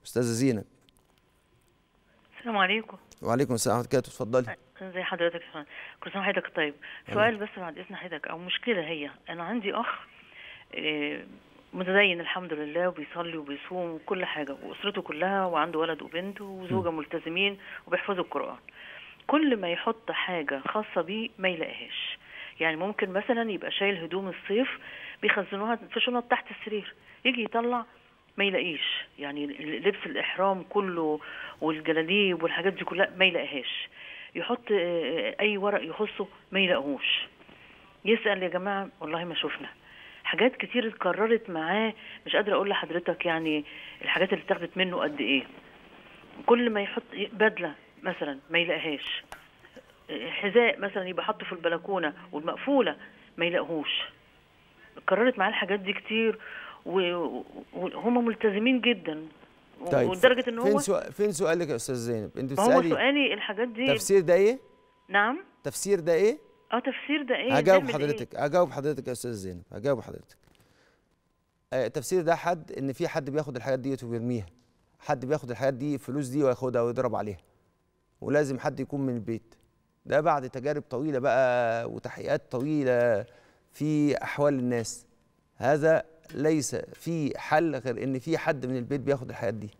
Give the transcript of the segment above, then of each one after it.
استاذه زينب السلام عليكم وعليكم السلام ورحمه الله وبركاته اتفضلي ازي حضرتك يا فندم كل سنه وحضرتك طيب سؤال بس بعد اذن حضرتك او مشكله هي انا عندي اخ آه، متدين الحمد لله وبيصلي وبيصوم وكل حاجه واسرته كلها وعنده ولد وبنت وزوجه ملتزمين وبيحفظوا القران كل ما يحط حاجه خاصه بيه ما يلاقيهاش يعني ممكن مثلا يبقى شايل هدوم الصيف بيخزنوها في شنط تحت السرير يجي يطلع ما يلاقيش يعني لبس الاحرام كله والجلاليب والحاجات دي كلها ما يلاقيهاش يحط آه، اي ورق يخصه ما يلاقوهوش يسال يا جماعه والله ما شفنا حاجات كتير اتكررت معاه مش قادره اقول لحضرتك يعني الحاجات اللي اتاخدت منه قد ايه كل ما يحط بدله مثلا ما يلاقيهاش آه، حذاء مثلا يبقى حاطه في البلكونه والمقفوله ما يلاقوهوش اتكررت معاه الحاجات دي كتير و- وهم ملتزمين جدا طيب ولدرجه ان فين هو سؤال فين سؤالك يا استاذ زينب انت ما هو بتسالي سؤالي الحاجات دي تفسير ده ايه نعم تفسير ده ايه اه تفسير ده ايه هجاوب نعمل حضرتك هجاوب حضرتك يا استاذ زينب هجاوب حضرتك آه، تفسير ده حد ان في حد بياخد الحاجات ديت وبيرميها حد بياخد الحاجات دي الفلوس دي وياخدها ويضرب عليها ولازم حد يكون من البيت ده بعد تجارب طويله بقى وتحقيقات طويله في احوال الناس هذا ليس في حل غير ان في حد من البيت بياخد الحاجات دي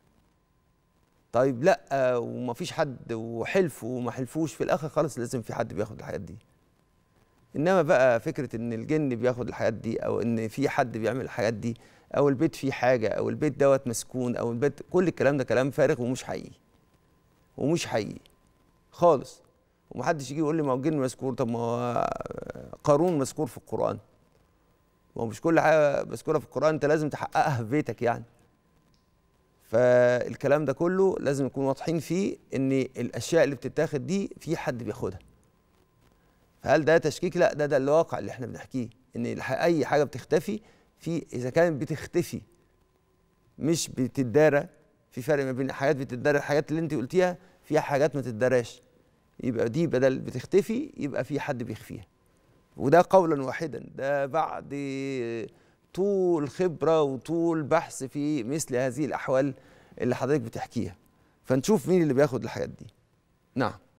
طيب لا آه، ومفيش حد وحلف وما حلفوش في الاخر خالص لازم في حد بياخد الحاجات دي انما بقى فكره ان الجن بياخد الحاجات دي او ان في حد بيعمل الحاجات دي او البيت فيه حاجه او البيت دوت مسكون او البيت كل الكلام ده كلام فارغ ومش حقيقي ومش حقيقي خالص ومحدش يجي يقول لي ما هو الجن مذكور طب ما هو قارون مذكور في القران ما هو مش كل حاجه مذكوره في القران انت لازم تحققها في بيتك يعني فالكلام ده كله لازم نكون واضحين فيه ان الاشياء اللي بتتاخد دي في حد بياخدها فهل ده تشكيك لا ده ده الواقع اللي احنا بنحكيه ان الح- اي حاجه بتختفي في اذا كانت بتختفي مش بتدارى في فرق ما بين حاجات بتدارى الحاجات اللي انت قلتيها فيها حاجات ما تداراش يبقى دي بدل بتختفي يبقى في حد بيخفيها وده قولا واحدا ده بعد طول خبره وطول بحث في مثل هذه الاحوال اللي حضرتك بتحكيها فنشوف مين اللي بياخد الحاجات دي نعم